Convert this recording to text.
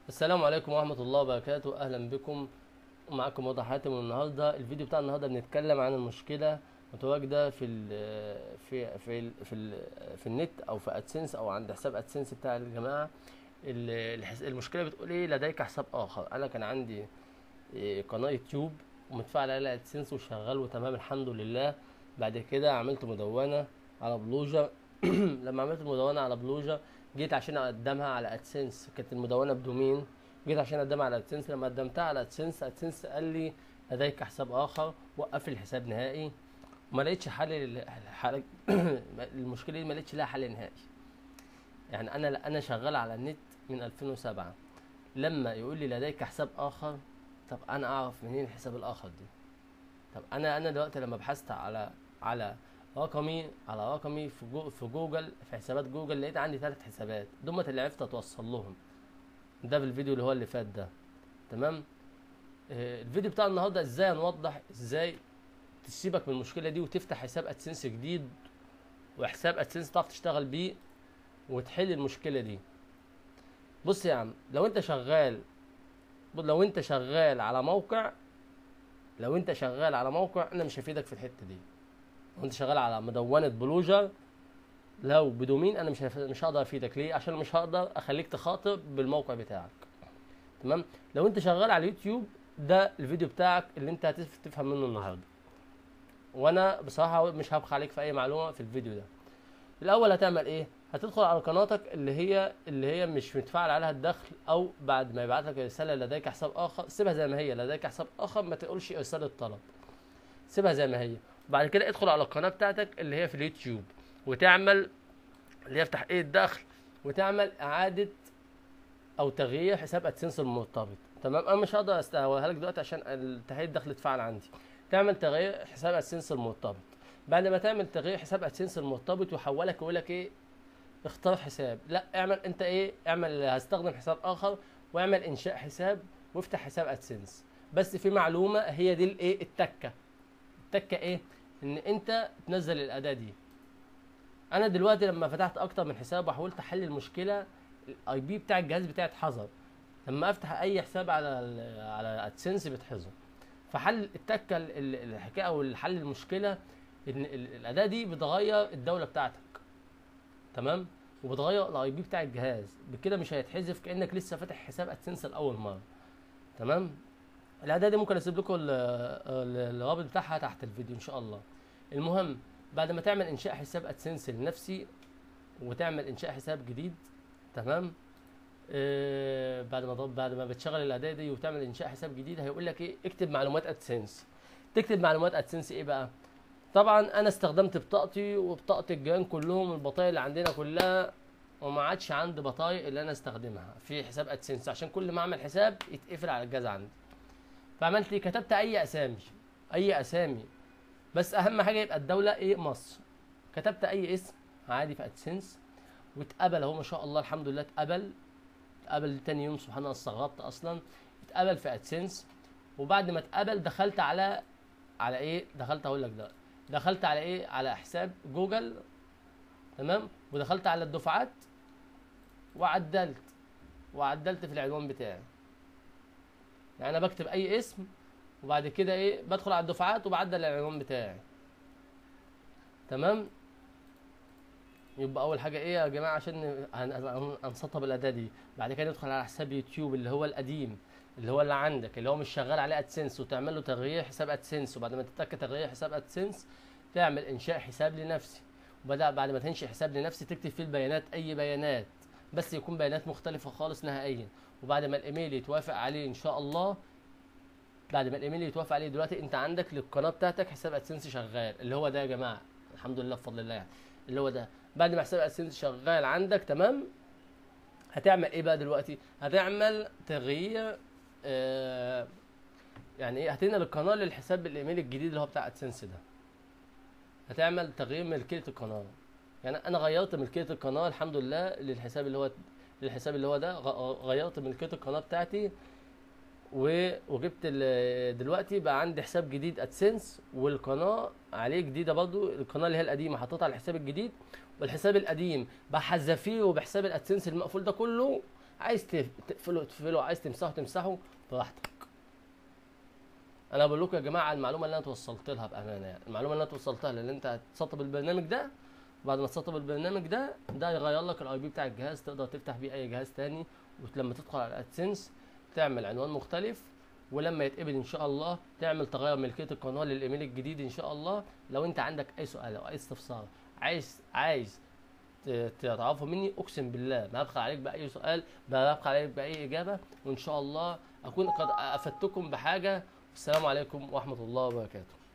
السلام عليكم ورحمة الله وبركاته أهلا بكم معكم وضع حاتم والنهاردة الفيديو بتاع النهاردة بنتكلم عن المشكلة متواجدة في ال في في ال في, ال في النت أو في أدسنس أو عند حساب أدسنس بتاع الجماعة ال- الحس- المشكلة بتقول إيه لديك حساب آخر أنا كان عندي إيه، قناة يوتيوب ومتفعل عليها أدسنس وشغال وتمام الحمد لله بعد كده عملت مدونة على بلوجر لما عملت المدونة على بلوجر جيت عشان اقدمها على ادسنس كانت المدونه بدومين جيت عشان اقدمها على ادسنس لما قدمتها على ادسنس ادسنس قال لي لديك حساب اخر وقف لي الحساب نهائي وما لقيتش حل للحل... المشكله دي ما لقيتش لها حل نهائي يعني انا انا شغال على النت من 2007 لما يقول لي لديك حساب اخر طب انا اعرف منين الحساب الاخر دي طب انا انا دلوقتي لما بحثت على على رقمي على رقمي في جو في جوجل في حسابات جوجل لقيت عندي ثلاث حسابات دمت اللي عرفت اتوصل لهم ده في الفيديو اللي هو اللي فات ده تمام آه الفيديو بتاع النهارده ازاي نوضح ازاي تسيبك من المشكله دي وتفتح حساب ادسنس جديد وحساب ادسنس تعرف تشتغل بيه وتحل المشكله دي بص يا عم لو انت شغال لو انت شغال على موقع لو انت شغال على موقع انا مش هفيدك في الحته دي لو انت شغال على مدونه بلوجر لو بدومين انا مش هف- مش هقدر افيدك ليه عشان مش هقدر اخليك تخاطب بالموقع بتاعك تمام لو انت شغال على اليوتيوب ده الفيديو بتاعك اللي انت هتفهم منه النهارده وانا بصراحه مش هبخ عليك في اي معلومه في الفيديو ده الاول هتعمل ايه هتدخل على قناتك اللي هي اللي هي مش متفاعل عليها الدخل او بعد ما يبعت لك رساله لديك حساب اخر سيبها زي ما هي لديك حساب اخر ما تقولش رساله طلب سيبها زي ما هي بعد كده ادخل على القناه بتاعتك اللي هي في اليوتيوب وتعمل اللي هي في تحقيق الدخل وتعمل اعاده او تغيير حساب ادسنس المرتبط تمام انا مش هقدر استهويها لك دلوقتي عشان ال- تحقيق الدخل اتفعل عندي تعمل تغيير حساب ادسنس المرتبط بعد ما تعمل تغيير حساب ادسنس المرتبط ويحولك يقول لك ايه اختار حساب لا اعمل انت ايه اعمل هستخدم حساب اخر واعمل انشاء حساب وافتح حساب ادسنس بس في معلومه هي دي الايه التكه التكه ايه ان انت تنزل الاداه دي انا دلوقتي لما فتحت اكتر من حساب وحاولت احل المشكله الاي بي بتاع الجهاز بتاعي اتحظر لما افتح اي حساب على ال على ادسنس بيتحظر فحل التكه ال- ال- الحكايه او الحل المشكله ان ال- الاداه دي بتغير الدوله بتاعتك تمام وبتغير الاي بي بتاع الجهاز بكده مش هيتحذف كانك لسه فاتح حساب ادسنس لاول مره تمام الاداه دي ممكن اسيب لكم ال- ال- الرابط بتاعها تحت الفيديو ان شاء الله المهم بعد ما تعمل انشاء حساب ادسنس لنفسي وتعمل انشاء حساب جديد تمام آه بعد ما ضب بعد ما بتشغل الاداه دي وتعمل انشاء حساب جديد هيقول لك ايه اكتب معلومات ادسنس تكتب معلومات ادسنس ايه بقى طبعا انا استخدمت بطاقتي وبطاقه الجيران كلهم البطايق اللي عندنا كلها وما عادش عندي بطايق اللي انا استخدمها في حساب ادسنس عشان كل ما اعمل حساب يتقفل على الجهاز عندي فعملت ايه كتبت اي اسامي اي اسامي بس اهم حاجه يبقى الدوله ايه مصر كتبت اي اسم عادي في ادسنس واتقبل اهو ما شاء الله الحمد لله اتقبل اتقبل تاني يوم سبحان الله استغربت اصلا اتقبل في ادسنس وبعد ما اتقبل دخلت على على ايه دخلت اقول لك ده دخلت على ايه على حساب جوجل تمام ودخلت على الدفعات وعدلت وعدلت في العنوان بتاعي يعني انا بكتب اي اسم وبعد كده ايه بدخل على الدفعات وبعدل العنوان بتاعي تمام يبقى اول حاجه ايه يا جماعه عشان هن- هن- هنسطب الاداه دي بعد كده ندخل على حساب يوتيوب اللي هو القديم اللي هو اللي عندك اللي هو مش شغال عليه ادسنس وتعمل له تغيير حساب ادسنس وبعد ما تتاكد تغيير حساب ادسنس تعمل انشاء حساب لنفسي وبدا بعد ما تنشئ حساب لنفسي تكتب فيه البيانات اي بيانات بس يكون بيانات مختلفه خالص نهائيا وبعد ما الايميل يتوافق عليه ان شاء الله بعد ما الايميل يتوافق عليه دلوقتي انت عندك للقناه بتاعتك حساب ادسنس شغال اللي هو ده يا جماعه الحمد لله بفضل الله يعني اللي هو ده بعد ما حساب ادسنس شغال عندك تمام هتعمل ايه بقى دلوقتي هتعمل تغيير آه يعني ايه هتنقل القناه للحساب الايميل الجديد اللي هو بتاع ادسنس ده هتعمل تغيير ملكيه القناه يعني انا غيرت ملكيه القناه الحمد لله للحساب اللي هو للحساب اللي هو ده غ- غيرت ملكيه القناه بتاعتي و- وجبت ال- دلوقتي بقى عندي حساب جديد ادسنس والقناه عليه جديده برضو القناه اللي هي القديمه حطيتها على الحساب الجديد والحساب القديم بحذفيه وبحساب الادسنس المقفول ده كله عايز تف- تقفله تقفله عايز تمسحه تمسحه براحتك انا بقول لكم يا جماعه المعلومه اللي انا توصلت لها بامانه يعني المعلومه اللي انا توصلتها لها اللي انت هتسطب البرنامج ده بعد ما تسطب البرنامج ده ده يغير لك الاي بي بتاع الجهاز تقدر تفتح بيه اي جهاز تاني ولما تدخل على الادسنس تعمل عنوان مختلف ولما يتقبل ان شاء الله تعمل تغير ملكيه القناه للايميل الجديد ان شاء الله لو انت عندك اي سؤال او اي استفسار عايز عايز ت- تعرفه مني اقسم بالله ما هبخل عليك باي سؤال ما هبخل عليك باي اجابه وان شاء الله اكون قد افدتكم بحاجه والسلام عليكم ورحمه الله وبركاته